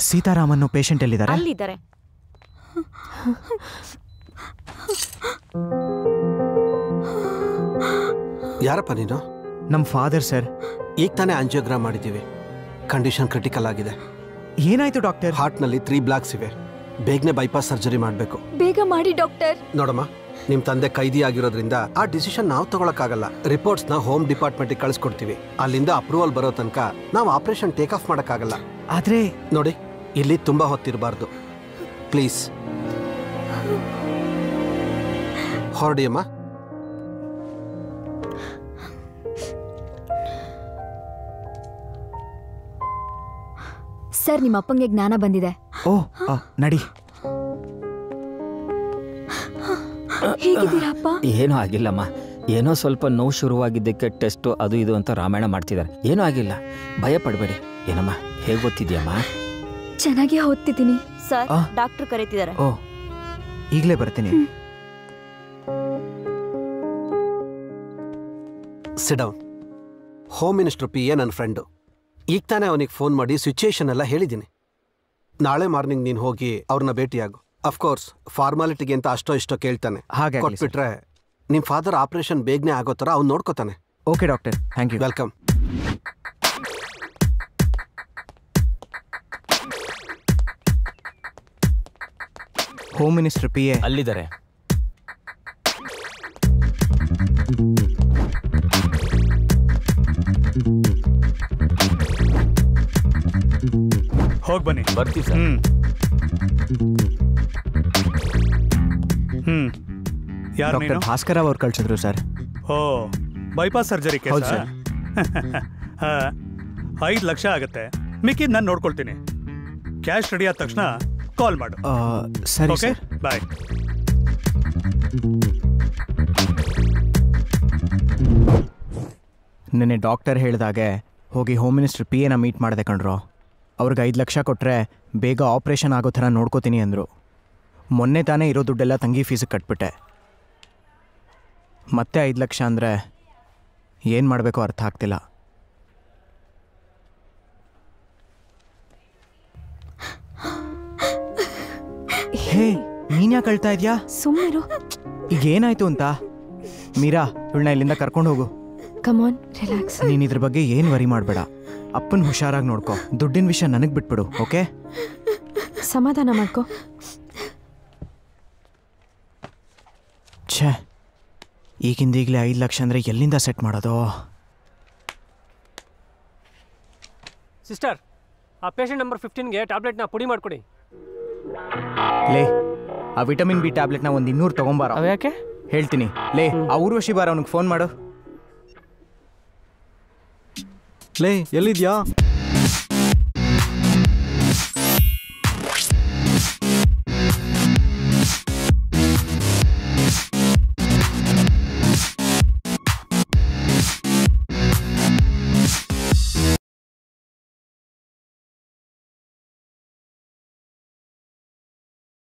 ಸೀತಾರಾಮ್ ಅನ್ನೋ ಪೇಷಂಟ್ ಎಲ್ಲಿದ್ದಾರೆ ಅಲ್ಲಿದ್ದಾರೆ ಯಾರಪ್ಪ ನೀನು ನಮ್ಮ ಫಾದರ್ ಸರ್ ಈಗ ತಾನೇ ಆಂಜಿಯೋಗ್ರಾಮ್ ಮಾಡಿದ್ದೀವಿ ಕಂಡೀಷನ್ ಕ್ರಿಟಿಕಲ್ ಆಗಿದೆ ಏನಾಯ್ತು ಡಾಕ್ಟರ್ ಹಾರ್ಟ್ನಲ್ಲಿ ತ್ರೀ ಬ್ಲಾಕ್ಸ್ ಇವೆ ಬೇಗನೆ ಬೈಪಾಸ್ ಸರ್ಜರಿ ಮಾಡಬೇಕು ಬೇಗ ಮಾಡಿ ಡಾಕ್ಟರ್ ನೋಡಮ್ಮ ನಿಮ್ಮ ತಂದೆ ಕೈದಿ ಆಗಿರೋದ್ರಿಂದ ಆ ಡಿಸಿಷನ್ ನಾವು ತಗೊಳಕ್ಕಾಗಲ್ಲ ರಿಪೋರ್ಟ್ಸ್ನ ಹೋಮ್ ಡಿಪಾರ್ಟ್ಮೆಂಟಿಗೆ ಕಳಿಸ್ಕೊಡ್ತೀವಿ ಅಲ್ಲಿಂದ ಅಪ್ರೂವಲ್ ಬರೋ ತನಕ ನಾವು ಆಪರೇಷನ್ ಟೇಕ್ ಆಫ್ ಮಾಡೋಕ್ಕಾಗಲ್ಲ ಆದ್ರೆ ನೋಡಿ ಇಲ್ಲಿ ತುಂಬಾ ಹೊತ್ತಿರಬಾರ್ದು ಪ್ಲೀಸ್ ಹೊರಡಿಯಮ್ಮ ಸರ್ ನಿಮ್ಮ ಅಪ್ಪಂಗೆ ಜ್ಞಾನ ಬಂದಿದೆ ಓ ಆ, ನಡಿ ಹೇಗಿದ್ದೀರಾ ಅಪ್ಪ ಏನೂ ಆಗಿಲ್ಲಮ್ಮ ಏನೋ ಸ್ವಲ್ಪ ನೋವು ಶುರುವಾಗಿದ್ದಕ್ಕೆ ಟೆಸ್ಟು ಅದು ಇದು ಅಂತ ರಾಮಾಯಣ ಮಾಡ್ತಿದ್ದಾರೆ ಏನೂ ಆಗಿಲ್ಲ ಭಯ ಪಡಬೇಡಿ ಏನಮ್ಮ ಹೇಗೆ ಗೊತ್ತಿದ್ಯಮ್ಮ ಚೆನ್ನಾಗಿ ಓದ್ತಿದ್ದೀನಿ ಸರ್ ಆ. ಡಾಕ್ಟರ್ ಕರೀತಿದ್ದಾರೆ ಓ ಈಗಲೇ ಬರ್ತೀನಿ sit down home minister P A ನನ್ನ ಫ್ರೆಂಡು ಈಗ ತಾನೇ ಅವನಿಗೆ ಫೋನ್ ಮಾಡಿ ಸಿಚುಯೇಷನ್ ಎಲ್ಲ ಹೇಳಿದ್ದೀನಿ ನಾಳೆ ಮಾರ್ನಿಂಗ್ ನೀನು ಹೋಗಿ ಅವ್ರನ್ನ ಭೇಟಿಯಾಗು ಅಫ್ಕೋರ್ಸ್ ಫಾರ್ಮಾಲಿಟಿಗೆ ಅಂತ ಅಷ್ಟೋ ಇಷ್ಟೋ ಕೇಳ್ತಾನೆ ಹಾಗೆ ಕೊಟ್ಬಿಟ್ರೆ ನಿಮ್ಮ ಫಾದರ್ ಆಪರೇಷನ್ ಬೇಗನೆ ಆಗೋ ಥರ ಅವ್ನು ನೋಡ್ಕೋತಾನೆ okay doctor thank you welcome home minister P A ಅಲ್ಲಿದ್ದಾರೆ ಹೋಗಿ ಬನ್ನಿ ಬರ್ತೀವಿ ಸರ್ ಹ್ಮ್ ಹ್ಮ್ ಯಾರು ಡಾಕ್ಟರ್ ನೀನು ಭಾಸ್ಕರ್ ಅವ್ರು ಕಳ್ಸಿದ್ರು ಸರ್ ಓ ಬೈಪಾಸ್ ಸರ್ಜರಿ ಹೌದು ಕೇಸ ಐದು ಲಕ್ಷ ಆಗುತ್ತೆ ಮಿಕ್ಕಿದ್ ನಾನು ನೋಡ್ಕೊಳ್ತೀನಿ ಕ್ಯಾಶ್ ರೆಡಿ ಆದ ತಕ್ಷಣ ಕಾಲ್ ಮಾಡು ಆ, ಸರಿ ಓಕೆ ಸರ್ ಬಾಯ್ ನಿನ್ನೆ ಡಾಕ್ಟರ್ ಹೇಳಿದಾಗೆ ಹೋಗಿ ಹೋಮ್ ಮಿನಿಸ್ಟರ್ ಪಿ ಎನ ಮೀಟ್ ಮಾಡಿದೆ ಕಣ್ರೋ ಅವ್ರಿಗೆ ಐದು ಲಕ್ಷ ಕೊಟ್ಟರೆ ಬೇಗ ಆಪ್ರೇಷನ್ ಆಗೋ ಥರ ನೋಡ್ಕೋತೀನಿ ಅಂದರು ಮೊನ್ನೆ ತಾನೇ ಇರೋ ದುಡ್ಡೆಲ್ಲ ತಂಗಿ ಫೀಸಿಗೆ ಕಟ್ಬಿಟ್ಟೆ ಮತ್ತೆ ಐದು ಲಕ್ಷ ಅಂದರೆ ಏನು ಮಾಡಬೇಕೋ ಅರ್ಥ ಆಗ್ತಿಲ್ಲ ಹೇ ನೀನ್ ಯಾಕೆ ಅಳ್ತಾ ಇದೆಯಾ ಸುಮ್ಮನಿರು ಈಗ ಏನಾಯ್ತು ಅಂತ ಮೀರಾ ಇವಳನ್ನ ಇಲ್ಲಿಂದ ಕರ್ಕೊಂಡು ಹೋಗು ಕಮಾನ್ ರಿಲ್ಯಾಕ್ಸ್ ನೀನ್ ಇದ್ರ ಬಗ್ಗೆ ಏನ್ ವರಿ ಮಾಡಬೇಡ ಅಪ್ಪನ್ ಹುಷಾರಾಗಿ ನೋಡ್ಕೊ ದುಡ್ಡಿನ ವಿಷಯ ನನಗ್ ಬಿಟ್ಬಿಡು ಓಕೆ ಸಮಾಧಾನ ಮಾಡ್ಕೊ ಛೇ ಈಗಿಂದ ಈಗಲೇ ಐದು ಲಕ್ಷ ಅಂದರೆ ಎಲ್ಲಿಂದ ಸೆಟ್ ಮಾಡೋದು ಸಿಸ್ಟರ್ ಆ ಪೇಷಂಟ್ ನಂಬರ್ ಫಿಫ್ಟೀನ್ಗೆ ಟ್ಯಾಬ್ಲೆಟ್ನ ಪುಡಿ ಮಾಡಿಕೊಡಿ ಲೇ ಆ ವಿಟಮಿನ್ ಬಿ ಟ್ಯಾಬ್ಲೆಟ್ನ ಒಂದು ಇನ್ನೂರು ತಗೊಂಬಾರ ಯಾಕೆ ಹೇಳ್ತೀನಿ ಲೇ ಆ ಊರ್ವಶಿ ಬಾರ ಅವ್ನಿಗೆ ಫೋನ್ ಮಾಡು ಲೇ ಎಲ್ಲಿದ್ಯಾ